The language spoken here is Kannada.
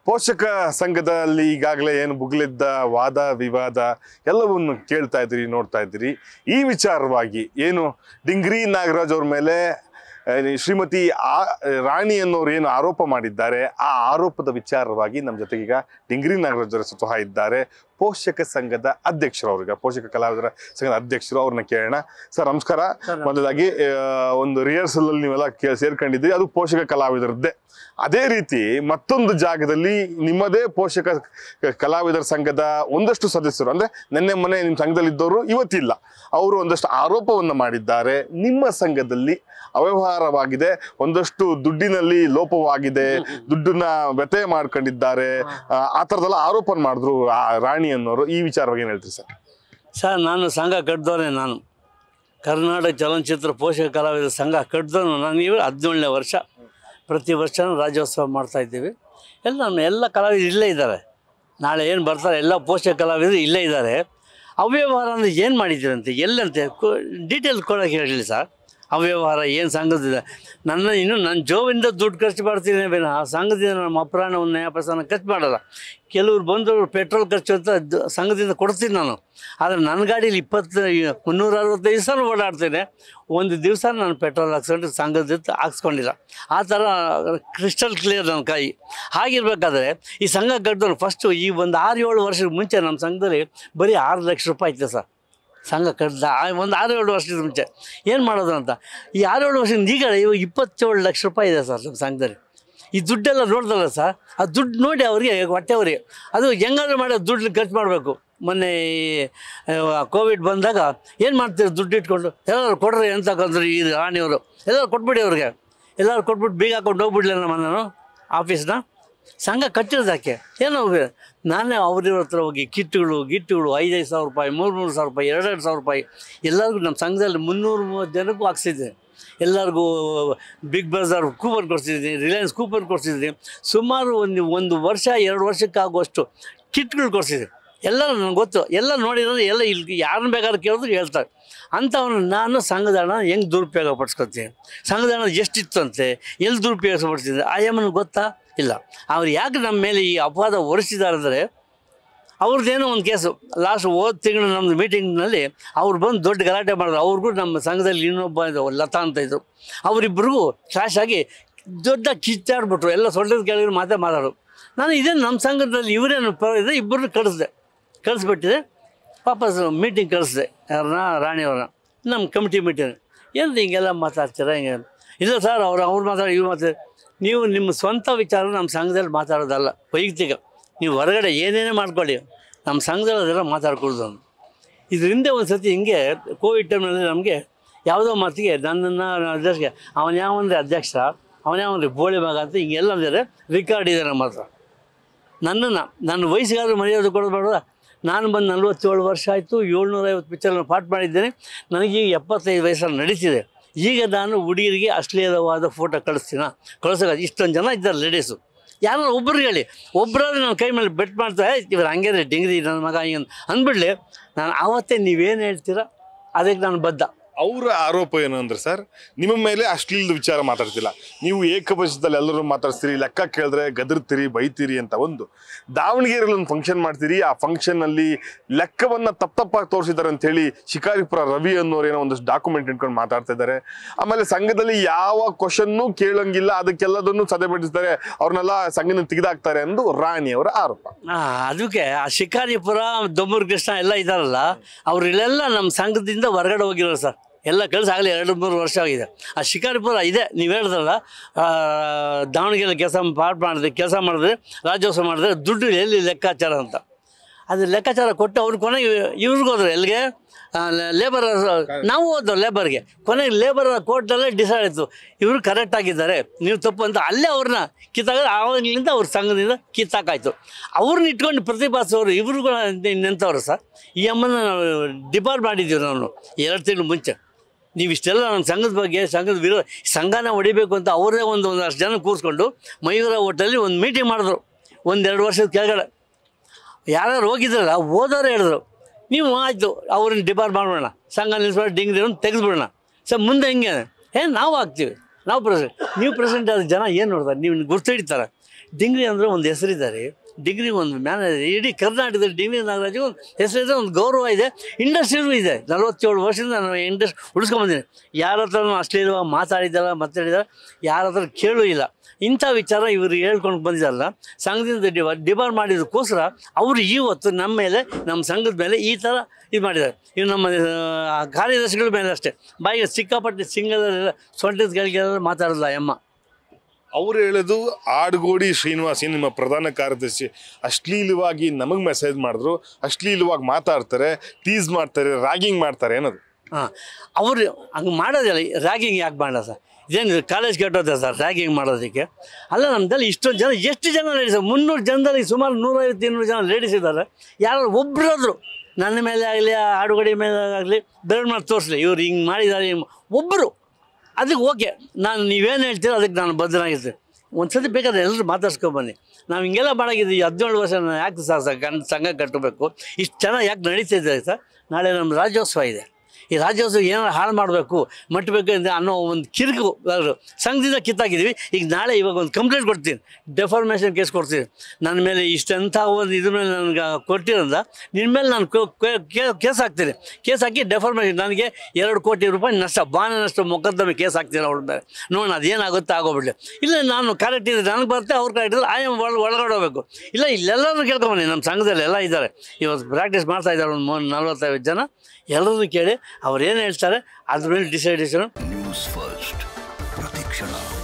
ಪೋಷಕ ಸಂಘದಲ್ಲಿ ಈಗಾಗಲೇ ಏನು ಬುಗ್ಲಿದ್ದ ವಾದ ವಿವಾದ ಎಲ್ಲವನ್ನು ಕೇಳ್ತಾ ಇದ್ದೀರಿ ನೋಡ್ತಾ ಇದ್ದೀರಿ ಈ ವಿಚಾರವಾಗಿ ಏನು ಡಿಂಗ್ರಿ ನಾಗರಾಜ್ ಅವ್ರ ಮೇಲೆ ಆ, ಶ್ರೀಮತಿ ಆ ರಾಣಿ ಅನ್ನೋರು ಏನು ಆರೋಪ ಮಾಡಿದ್ದಾರೆ ಆ ಆರೋಪದ ವಿಚಾರವಾಗಿ ನಮ್ಮ ಜೊತೆಗೆ ಈಗ ಡಿಂಗ್ರಿ ನಾಗರಾಜ್ ಅವರು ಸ್ವತಃ ಇದ್ದಾರೆ ಪೋಷಕ ಸಂಘದ ಅಧ್ಯಕ್ಷರು ಅವ್ರಿಗೆ ಪೋಷಕ ಕಲಾವಿದರ ಸಂಘದ ಅಧ್ಯಕ್ಷರು ಅವ್ರನ್ನ ಕೇಳೋಣ ಸರ್ ನಮಸ್ಕಾರ ಮೊದಲಾಗಿ ಆ, ಒಂದು ರಿಹರ್ಸಲ್ ಅಲ್ಲಿ ನೀವೆಲ್ಲ ಕೇ ಸೇರ್ಕೊಂಡಿದ್ರಿ ಅದು ಪೋಷಕ ಕಲಾವಿದರದ್ದೇ ಅದೇ ರೀತಿ ಮತ್ತೊಂದು ಜಾಗದಲ್ಲಿ ನಿಮ್ಮದೇ ಪೋಷಕ ಕ- ಕಲಾವಿದರ ಸಂಘದ ಒಂದಷ್ಟು ಸದಸ್ಯರು ಅಂದ್ರೆ ನಿನ್ನೆ ಮೊನ್ನೆ ನಿಮ್ಮ ಸಂಘದಲ್ಲಿ ಇದ್ದವರು ಇವತ್ತಿಲ್ಲ ಅವರು ಒಂದಷ್ಟು ಆರೋಪವನ್ನು ಮಾಡಿದ್ದಾರೆ ನಿಮ್ಮ ಸಂಘದಲ್ಲಿ ಅವ್ಯವಹಾರವಾಗಿದೆ ಒಂದಷ್ಟು ದುಡ್ಡಿನಲ್ಲಿ ಲೋಪವಾಗಿದೆ ದುಡ್ಡನ್ನ ವ್ಯತೆ ಮಾಡ್ಕೊಂಡಿದ್ದಾರೆ ಆ, ಆ ಥರದೆಲ್ಲ ಆರೋಪ ಮಾಡಿದ್ರು ಆ ರಾಣಿ ಅನ್ನೋರು ಈ ವಿಚಾರವಾಗಿ ಏನ್ ಹೇಳ್ತೀರಿ ಸರ್ ಸರ್ ನಾನು ಸಂಘ ಕಟ್ಟಿದವನೇ ನಾನು ಕರ್ನಾಟಕ ಚಲನಚಿತ್ರ ಪೋಷಕ ಕಲಾವಿದರ ಸಂಘ ಕಟ್ಟಿದವನು ನಾನು ಇವರು ಹದಿನೇಳನೇ ವರ್ಷ ಪ್ರತಿ ವರ್ಷವೂ ರಾಜ್ಯೋತ್ಸವ ಮಾಡ್ತಾ ಇದ್ದೀವಿ ಎಲ್ಲ ನಮ್ಮ ಎಲ್ಲ ಕಲಾವಿದರು ಇಲ್ಲೇ ಇದ್ದಾರೆ ನಾಳೆ ಏನು ಬರ್ತಾರೆ ಎಲ್ಲ ಪೋಷಕ ಕಲಾವಿದರು ಇಲ್ಲೇ ಇದ್ದಾರೆ ಅವ್ಯವಹಾರ ಅಂದರೆ ಏನು ಮಾಡಿದ್ದೀರಂತೆ ಎಲ್ಲಂತೆ ಡೀಟೇಲ್ ಕೊಡೋಕೆ ಹೇಳಿ ಸರ್ ಅವ್ಯವಹಾರ ಏನು ಸಂಘದಿದೆ ನನ್ನ ಇನ್ನು ನನ್ನ ಜೋವಿಂದ ದುಡ್ಡು ಖರ್ಚು ಮಾಡ್ತೀನಿ ಬೇಡ ಆ ಸಂಘದಿಂದ ನಮ್ಮ ಅಪರಾಣ ಒಂದು ನ್ಯಾಯ ಪ್ರಸಾರ ಖರ್ಚು ಮಾಡಲ್ಲ ಕೆಲವ್ರು ಬಂದವರು ಪೆಟ್ರೋಲ್ ಖರ್ಚು ಅಂತ ದ- ಸಂಘದಿಂದ ಕೊಡ್ತೀನಿ ನಾನು ಆದರೆ ನನ್ನ ಗಾಡೀಲಿ ಇಪ್ಪತ್ತು ಮುನ್ನೂರ ಅರವತ್ತೈದು ದಿವಸ ಓಡಾಡ್ತೇನೆ ಒಂದು ದಿವಸ ನಾನು ಪೆಟ್ರೋಲ್ ಹಾಕ್ಸ್ಕೊಂಡು ಸಂಘದಿಂದ ಹಾಕ್ಸ್ಕೊಂಡಿಲ್ಲ ಆ ಥರ ಕ್ರಿಸ್ಟಲ್ ಕ್ಲಿಯರ್ ನನ್ನ ಕೈ ಹಾಗಿರ್ಬೇಕಾದ್ರೆ ಈ ಸಂಘ ಕಟ್ಟಿದವ್ರು ಫಸ್ಟು ಈ ಒಂದು ಆರು ಏಳು ವರ್ಷದ ಮುಂಚೆ ನಮ್ಮ ಸಂಘದಲ್ಲಿ ಬರೀ ಆರು ಲಕ್ಷ ರೂಪಾಯಿ ಇತ್ತು ಸರ್ ಸಂಘ ಕಟ್ಟಿದ ಒಂದು ಆರು ಏಳು ವರ್ಷದ ಮುಂಚೆ ಏನು ಮಾಡೋದು ಅಂತ ಈ ಆರು ಏಳು ವರ್ಷದಿಂದ ಈಗ ಇವಾಗ ಇಪ್ಪತ್ತೇಳು ಲಕ್ಷ ರೂಪಾಯಿ ಇದೆ ಸರ್ ನಮ್ಮ ಸಂಘದಲ್ಲಿ ಈ ದುಡ್ಡೆಲ್ಲ ನೋಡ್ದಲ್ಲ ಸರ್ ಆ ದುಡ್ಡು ನೋಡಿ ಅವರಿಗೆ ಹೊಟ್ಟೆ ಅವರಿಗೆ ಅದು ಹೆಂಗಾದ್ರೂ ಮಾಡಿ ದುಡ್ಡು ಖರ್ಚು ಮಾಡಬೇಕು ಮೊನ್ನೆ ಈ ಕೋವಿಡ್ ಬಂದಾಗ ಏನು ಮಾಡ್ತೀರಿ ದುಡ್ಡು ಇಟ್ಕೊಂಡು ಎಲ್ಲರೂ ಕೊಡ್ರಿ ಅಂತ ಕಂದ್ರು ಈ ರಾಣಿಯವರು ಎಲ್ಲರೂ ಕೊಟ್ಬಿಡಿ ಅವ್ರಿಗೆ ಎಲ್ಲರೂ ಕೊಟ್ಬಿಟ್ಟು ಬೀಗ ಹಾಕೊಂಡು ಹೋಗ್ಬಿಡ್ಲಿಲ್ಲ ನಮ್ಮ ನಾನು ಆಫೀಸ್ನ ಸಂಘ ಕಟ್ಟಿರೋದಕ್ಕೆ ಏನೋ ಹೋಗಿ- ನಾನೇ ಅವ್ರಿವ್ರ ಹತ್ರ ಹೋಗಿ ಕಿಟ್ಗಳು ಗಿಟ್ಟುಗಳು ಐದೈದು ಸಾವಿರ ರೂಪಾಯಿ ಮೂರು ಮೂರು ಸಾವಿರ ರೂಪಾಯಿ ಎರಡೆರಡು ಸಾವಿರ ರೂಪಾಯಿ ಎಲ್ಲರಿಗೂ ನಮ್ಮ ಸಂಘದಲ್ಲಿ ಮುನ್ನೂರು ಮೂವತ್ತು ಜನಕ್ಕೂ ಹಾಕ್ಸಿದ್ದೆ ಎಲ್ಲರಿಗೂ ಬಿಗ್ ಬಜಾರ್ ಕೂಪನ್ ಕೊಡ್ಸಿದ್ದೀನಿ ರಿಲಯನ್ಸ್ ಕೂಪನ್ ಕೊಡ್ಸಿದ್ದೀನಿ ಸುಮಾರು ಒಂದು ಒಂದು ವರ್ಷ ಎರಡು ವರ್ಷಕ್ಕಾಗುವಷ್ಟು ಕಿಟ್ಗಳು ಕೊಡ್ಸಿದ್ದೀನಿ ಎಲ್ಲರೂ ನನಗೆ ಗೊತ್ತು ಎಲ್ಲ ನೋಡಿದ್ರೆ ಎಲ್ಲ ಇಲ್ಲಿ ಯಾರನ್ನ ಬೇಕಾದ್ರೂ ಕೇಳಿದ್ರು ಹೇಳ್ತಾರೆ ಅಂಥವನು ನಾನು ಸಂಘದ ಹಣ ಹೆಂಗೆ ದುರುಪಯೋಗ ಪಡಿಸ್ಕೊತೀನಿ ಸಂಘದ ಹಣ ಎಷ್ಟಿತ್ತಂತೆ ಎಲ್ಲಿ ದುರುಪಯೋಗ ಪಡಿಸಿದ್ರೆ ಆ ಯಮನ ಗೊತ್ತಾ ಇಲ್ಲ ಅವ್ರು ಯಾಕೆ ನಮ್ಮ ಮೇಲೆ ಈ ಅಪವಾದ ಹೊರಿಸಿದ್ದಾರೆ ಅಂದರೆ ಅವ್ರದ್ದೇನೋ ಒಂದು ಕೇಸು ಲಾಸ್ಟ್ ಹೋದ ತಿಂಗಳು ನಮ್ಮದು ಮೀಟಿಂಗ್ನಲ್ಲಿ ಅವ್ರು ಬಂದು ದೊಡ್ಡ ಗಲಾಟೆ ಮಾಡಿದ್ರು ಅವ್ರಿಗೂ ನಮ್ಮ ಸಂಘದಲ್ಲಿ ಇನ್ನೊಬ್ಬ ಇದ್ದ ಲತಾ ಅಂತ ಇದ್ರು ಅವರಿಬ್ಬರಿಗೂ ಕ್ಲಾಶ್ ಆಗಿ ದೊಡ್ಡ ಕಿತ್ತಾಡ್ಬಿಟ್ರು ಎಲ್ಲ ಸೊಳ್ಳೆದ ಕೆಳಗೆ ಮಾತೇ ಮಾತಾಡೋರು ನಾನು ಇದೇ ನಮ್ಮ ಸಂಘದಲ್ಲಿ ಇವರೇನು ಇದೆ ಇಬ್ಬರನ್ನ ಕಳಿಸ್ದೆ ಕಳಿಸ್ಬಿಟ್ಟಿದೆ ವಾಪಸ್ ಮೀಟಿಂಗ್ ಕಳಿಸ್ದೆ ಯಾರನ್ನ ರಾಣಿಯವ್ರನ್ನ ನಮ್ಮ ಕಮಿಟಿ ಮೀಟಿಂಗ್ ಏನು ಹಿಂಗೆಲ್ಲ ಮಾತಾಡ್ತೀರ ಹಿಂಗೆ ಇಲ್ಲ ಸರ್ ಅವ್ರು ಅವ್ರು ಮಾತಾಡಿ ಇವ್ರು ಮಾತಾಡಿ ನೀವು ನಿಮ್ಮ ಸ್ವಂತ ವಿಚಾರ ನಮ್ಮ ಸಂಘದಲ್ಲಿ ಮಾತಾಡೋದಲ್ಲ ವೈಯಕ್ತಿಕ ನೀವು ಹೊರಗಡೆ ಏನೇನೇ ಮಾಡ್ಕೊಳ್ಳಿ ನಮ್ಮ ಸಂಘದಲ್ಲಿ ಅದೆಲ್ಲ ಮಾತಾಡ್ಕೊಳ್ದು ಅಂತ ಇದ್ರ ಹಿಂದೆ ಒಂದು ಸತಿ ಹಿಂಗೆ ಕೋವಿಡ್ ಟೈಮ್ನಲ್ಲಿ ನಮಗೆ ಯಾವುದೋ ಮಾತಿಗೆ ನನ್ನನ್ನು ಅಧ್ಯಕ್ಷ ಅವನು ಯಾವಂದ್ರೆ ಅಧ್ಯಕ್ಷ ಅವನ ಯಾವಂದ್ರೆ ಬೋಳಿ ಮಗ ಅಂತ ಹಿಂಗೆಲ್ಲ ಅಂದರೆ ರಿಕಾರ್ಡ್ ಇದೆ ನಮ್ಮ ಹತ್ರ ನನ್ನನ್ನು ನನ್ನ ವಯಸ್ಸಿಗಾದ್ರೂ ಮರ್ಯಾದೆ ಕೊಡಬೇಡ ನಾನು ಬಂದು ನಲ್ವತ್ತೇಳು ವರ್ಷ ಆಯಿತು ಏಳ್ನೂರೈವತ್ತು ಪಿಕ್ಚರ್ನ ಪಾಠ ಮಾಡಿದ್ದೇನೆ ನನಗೀಗ ಎಪ್ಪತ್ತೈದು ವಯಸ್ಸಲ್ಲಿ ನಡೀತಿದೆ ಈಗ ನಾನು ಹುಡುಗಿರಿಗೆ ಅಶ್ಲೀಲವಾದ ಫೋಟೋ ಕಳಿಸ್ತೀನ ಕಳ್ಸೋಕೆ ಇಷ್ಟೊಂದು ಜನ ಇದ್ದಾರೆ ಲೇಡೀಸು ಯಾರೋ ಒಬ್ರು ಹೇಳಿ ಒಬ್ಬರಾದ್ರೆ ನನ್ನ ಕೈ ಮೇಲೆ ಬೆಟ್ ಮಾಡ್ತಾ ಇವ್ರು ಹಂಗೆ ಡಿಂಗ್ರಿ ನನ್ನ ಮಗ ಹಿಂಗೆ ಅಂದ್ಬಿಡ್ಲಿ ನಾನು ಆವತ್ತೇ ನೀವೇನು ಹೇಳ್ತೀರಾ ಅದಕ್ಕೆ ನಾನು ಬದ್ಧ ಅವರ ಆರೋಪ ಏನು ಅಂದ್ರೆ ಸರ್ ನಿಮ್ಮ ಮೇಲೆ ಅಶ್ಲೀಲದ ವಿಚಾರ ಮಾತಾಡ್ತಿಲ್ಲ ನೀವು ಏಕಪಕ್ಷದಲ್ಲಿ ಎಲ್ಲರೂ ಮಾತಾಡ್ತೀರಿ ಲೆಕ್ಕ ಕೇಳಿದ್ರೆ ಗದರ್ತೀರಿ ಬೈತೀರಿ ಅಂತ ಒಂದು ದಾವಣಗೆರೆಯಲ್ಲಿ ಒಂದು ಫಂಕ್ಷನ್ ಮಾಡ್ತೀರಿ ಆ ಫಂಕ್ಷನ್ ಅಲ್ಲಿ ಲೆಕ್ಕವನ್ನ ತಪ್ಪ ತಪ್ಪಾಗಿ ತೋರಿಸಿದ್ದಾರೆ ಅಂತ ಹೇಳಿ ಶಿಕಾರಿಪುರ ರವಿ ಅನ್ನೋರು ಏನೋ ಒಂದಷ್ಟು ಡಾಕ್ಯುಮೆಂಟ್ ಇಟ್ಕೊಂಡು ಮಾತಾಡ್ತಾ ಇದ್ದಾರೆ ಆಮೇಲೆ ಸಂಘದಲ್ಲಿ ಯಾವ ಕ್ವಶನ್ನು ಕೇಳಂಗಿಲ್ಲ ಅದಕ್ಕೆಲ್ಲದನ್ನು ಸದೆ ಬಡಿಸ್ತಾರೆ ಅವ್ರನ್ನೆಲ್ಲ ಸಂಘದಿಂದ ತೆಗೆದಾಕ್ತಾರೆ ಎಂದು ರಾಣಿ ಅವರ ಆರೋಪ ಆ, ಅದಕ್ಕೆ ಆ ಶಿಕಾರಿಪುರ ದೊಮ್ಮೂರು ಕೃಷ್ಣ ಎಲ್ಲ ಇದ್ದಾರಲ್ಲ ಅವ್ರು ಇಲ್ಲೆಲ್ಲ ನಮ್ಮ ಸಂಘದಿಂದ ಹೊರಗಡೆ ಹೋಗಿರೋರು ಸರ್ ಎಲ್ಲ ಕೆಲಸ ಆಗಲಿ ಎರಡು ಮೂರು ವರ್ಷ ಆಗಿದೆ ಆ ಶಿಕಾರಿಪುರ ಇದೆ ನೀವು ಹೇಳಿದ್ರಲ್ಲ ಆ, ದಾವಣಗೆರೆ ಕೆಲಸ ಪಾಠ ಮಾಡಿದ್ರೆ ಕೆಲಸ ಮಾಡಿದ್ರೆ ರಾಜ್ಯೋತ್ಸವ ಮಾಡಿದ್ರೆ ದುಡ್ಡು ಎಲ್ಲಿ ಲೆಕ್ಕಾಚಾರ ಅಂತ ಅದು ಲೆಕ್ಕಾಚಾರ ಕೊಟ್ಟು ಅವ್ರು ಕೊನೆಗೆ ಇವ್ರಿಗೆ ಹೋದ್ರು ಎಲ್ಲಿಗೆ ಲೇಬರ್ ನಾವು ಹೋದ್ರು ಲೇಬರ್ಗೆ ಕೊನೆಗೆ ಲೇಬರ್ ಕೋರ್ಟಲ್ಲೇ ಡಿಸೈಡ್ ಆಯಿತು ಇವರು ಕರೆಕ್ಟ್ ಆಗಿದ್ದಾರೆ ನೀವು ತಪ್ಪು ಅಂತ ಅಲ್ಲೇ ಅವ್ರನ್ನ ಕಿತ್ತಾಗ ಆವಾಗಲಿಂದ ಅವ್ರ ಸಂಘದಿಂದ ಕಿತ್ತಾಕಾಯ್ತು ಅವ್ರನ್ನ ಇಟ್ಕೊಂಡು ಪ್ರತಿಭಾಸವರು ಇವ್ರುಗಳ ನಿಂತವ್ರು ಸರ್ ಈ ಅಮ್ಮನ ನಾವು ಡಿಪಾರ್ಟ್ ಮಾಡಿದ್ದೀವಿ ನಾವು ಎರಡು ತಿಂಗಳು ಮುಂಚೆ ನೀವು ಇಷ್ಟೆಲ್ಲ ನಮ್ಮ ಸಂಘದ ಬಗ್ಗೆ ಸಂಘದ ವಿರೋ ಸಂಘನ ಹೊಡಿಬೇಕು ಅಂತ ಅವರೇ ಒಂದು ಒಂದಷ್ಟು ಜನ ಕೂರಿಸ್ಕೊಂಡು ಮಯೂರ ಹೋಟೆಲ್ಲಿ ಒಂದು ಮೀಟಿಂಗ್ ಮಾಡಿದ್ರು ಒಂದೆರಡು ವರ್ಷದ ಕೆಳಗಡೆ ಯಾರ್ಯಾರು ಹೋಗಿದ್ರಲ್ಲ ಹೋದವ್ರು ಹೇಳಿದ್ರು ನೀವು ಆಯಿತು ಅವ್ರನ್ನ ಡಿಪಾರ್ಟ್ ಮಾಡೋಣ ಸಂಘ ನಿಲ್ಲಿಸ್ಬಿಟ್ಟು ಡಿಂಗ್ರಿ ಅಂತ ತೆಗೆದುಬಿಡೋಣ ಸರ್ ಮುಂದೆ ಹೆಂಗೆ ಏ ನಾವು ಹಾಕ್ತೀವಿ ನಾವು ಪ್ರೆಸಿಡೆಂಟ್ ನೀವು ಪ್ರೆಸಿಡೆಂಟ್ ಆದ ಜನ ಏನು ನೋಡ್ತಾರೆ ನೀವು ಗುರ್ತು ಹಿಡಿತಾರೆ ಡಿಂಗ್ರಿ ಅಂದರೆ ಒಂದು ಹೆಸರಿದ್ದಾರೆ ಡಿಗ್ರಿ ಒಂದು ಮ್ಯಾನೇಜರ್ ಇಡೀ ಕರ್ನಾಟಕದಲ್ಲಿ ಡಿಗ್ರಿ ನಾಗರಾಜಿಗೆ ಒಂದು ಹೆಸರಿದೆ ಒಂದು ಗೌರವ ಇದೆ ಇಂಡಸ್ಟ್ರಿಯೂ ಇದೆ ನಲವತ್ತೇಳು ವರ್ಷದಿಂದ ನಾನು ಇಂಡಸ್ ಉಳಿಸ್ಕೊಂಬಂದಿನಿ ಯಾರ ಹತ್ರನೂ ಅಶ್ಲೀಲವಾಗಿ ಮಾತಾಡಿದ್ದಾರ ಮಾತಾಡಿದಾರ ಯಾರ ಹತ್ರ ಕೇಳೂ ಇಲ್ಲ ಇಂಥ ವಿಚಾರ ಇವರು ಹೇಳ್ಕೊಂಡು ಬಂದಿದ್ದಾರಲ್ಲ ಸಂಘದಿಂದ ಡಿಬಾರ್ ಡಿಬಾರ್ ಮಾಡಿದಕ್ಕೋಸ್ಕರ ಅವರು ಇವತ್ತು ನಮ್ಮ ಮೇಲೆ ನಮ್ಮ ಸಂಘದ ಮೇಲೆ ಈ ಥರ ಇದು ಮಾಡಿದ್ದಾರೆ ಇವು ನಮ್ಮ ಆ, ಕಾರ್ಯದರ್ಶಿಗಳ ಮೇಲೆ ಅಷ್ಟೇ ಬಾಯಿಗೆ ಸಿಕ್ಕಾಪಟ್ಟೆ ಸಿಂಗಲ್ ಸೊಂಟದ ಮಾತಾಡೋಲ್ಲ ಅಮ್ಮ ಅವ್ರು ಹೇಳೋದು ಆಡುಗೋಡಿ ಶ್ರೀನಿವಾಸ್ ಏನು ನಿಮ್ಮ ಪ್ರಧಾನ ಕಾರ್ಯದರ್ಶಿ ಅಶ್ಲೀಲವಾಗಿ ನಮಗೆ ಮೆಸೇಜ್ ಮಾಡಿದ್ರು ಅಶ್ಲೀಲವಾಗಿ ಮಾತಾಡ್ತಾರೆ ಟೀಸ್ ಮಾಡ್ತಾರೆ ರ್ಯಾಗಿಂಗ್ ಮಾಡ್ತಾರೆ ಏನದು ಹಾಂ ಅವರು ಹಂಗೆ ಮಾಡೋದಿಲ್ಲ ರ್ಯಾಗಿಂಗ್ ಯಾಕೆ ಮಾಡಲ್ಲ ಸರ್ ಇದೇನು ಕಾಲೇಜ್ ಕೆಟ್ಟೋದೆ ಸರ್ ರ್ಯಾಗಿಂಗ್ ಮಾಡೋದಕ್ಕೆ ಅಲ್ಲ ನಮ್ಮದಲ್ಲಿ ಇಷ್ಟೊಂದು ಜನ ಎಷ್ಟು ಜನ ಲೇಡೀಸ್ ಮುನ್ನೂರು ಜನದಲ್ಲಿ ಸುಮಾರು ನೂರೈವತ್ತು ಇನ್ನೂರು ಜನ ಲೇಡೀಸ್ ಇದ್ದಾರೆ ಯಾರು ಒಬ್ಬರಾದ್ರು ನನ್ನ ಮೇಲೆ ಆಗಲಿ ಆಡುಗಡಿ ಮೇಲೆ ಆಗಲಿ ಬೆರಳು ಮಾಡಿ ತೋರಿಸಲಿ ಇವ್ರು ಹಿಂಗೆ ಮಾಡಿದ್ದಾರೆ ಹಿಂಗ್ ಒಬ್ಬರು ಅದಕ್ಕೆ ಓಕೆ ನಾನು ನೀವೇನು ಹೇಳ್ತೀರೋ ಅದಕ್ಕೆ ನಾನು ಬದ್ಧನಾಗಿರ್ತೀನಿ ಒಂದು ಸತಿ ಬೇಕಾದ್ರೆ ಎಲ್ಲರೂ ಮಾತಾಡ್ಸ್ಕೊಬನ್ನಿ ನಾವು ಹಿಂಗೆಲ್ಲ ಮಾಡಾಗಿದ್ದೀವಿ ಹದಿನೇಳು ವರ್ಷ ನಾನು ಯಾಕೆ ಸರ್ ಸರ್ ಗಂಡ ಸಂಘ ಕಟ್ಟಬೇಕು ಇಷ್ಟು ಚೆನ್ನಾಗಿ ಯಾಕೆ ನಡೀತಿದೆ ಸರ್ ನಾಳೆ ನಮ್ಮ ರಾಜ್ಯೋತ್ಸವ ಇದೆ ಈ ರಾಜ್ಯೋತ್ಸವ ಏನಾರು ಹಾಳು ಮಾಡಬೇಕು ಮಟ್ಟಬೇಕು ಅಂತ ಅನ್ನೋ ಒಂದು ಕಿರಿಕು ಅದ್ರ ಸಂಘದಿಂದ ಕಿತ್ತಾಕಿದ್ದೀವಿ ಈಗ ನಾಳೆ ಇವಾಗ ಒಂದು ಕಂಪ್ಲೇಂಟ್ ಕೊಡ್ತೀನಿ ಡೆಫಾರ್ಮೇಷನ್ ಕೇಸ್ ಕೊಡ್ತೀನಿ ನನ್ನ ಮೇಲೆ ಇಷ್ಟಂಥ ಒಂದು ಇದ್ರ ಮೇಲೆ ನನಗೆ ಕೊಟ್ಟಿರೋದ ನಿನ್ನ ಮೇಲೆ ನಾನು ಕೇಸ್ ಹಾಕ್ತೀನಿ ಕೇಸ್ ಹಾಕಿ ಡೆಫಾರ್ಮೇಷನ್ ನನಗೆ ಎರಡು ಕೋಟಿ ರೂಪಾಯಿ ನಷ್ಟ ಬಾನ ನಷ್ಟ ಮೊಕದ್ದಮೆ ಕೇಸ್ ಹಾಕ್ತೀನಿ ಅವ್ರ ಮೇಲೆ ನೋಡೋಣ ಅದೇನಾಗುತ್ತೆ ಆಗೋಗ್ಬಿಡ್ಲಿ ಇಲ್ಲ ನಾನು ಕರೆಕ್ಟ್ ಇದೆ ನನಗೆ ಬರುತ್ತೆ ಅವ್ರು ಕರೆಕ್ಟ್ ಇದ್ರೆ ಆಯ್ ಒಳ ಒಳಗಡೆ ಹೋಗ್ಬೇಕು ಇಲ್ಲ ಇಲ್ಲೆಲ್ಲರೂ ಕೇಳ್ಕೊಂಬನ್ನಿ ನಮ್ಮ ಸಂಘದಲ್ಲಿ ಎಲ್ಲ ಇದ್ದಾರೆ ಇವತ್ತು ಪ್ರಾಕ್ಟೀಸ್ ಮಾಡ್ತಾ ಇದ್ದಾರೆ ಒಂದು ಮೂರು ನಲ್ವತ್ತೈವತ್ತು ಜನ ಎಲ್ಲರೂ ಕೇಳಿ ಅವ್ರು ಏನು ಹೇಳ್ತಾರೆ ಅದ್ರ ಮೇಲೆ ಡಿಸೈಡೇಷನ್ ನ್ಯೂಸ್ ಫಸ್ಟ್ ಪ್ರತಿಕ್ಷಣ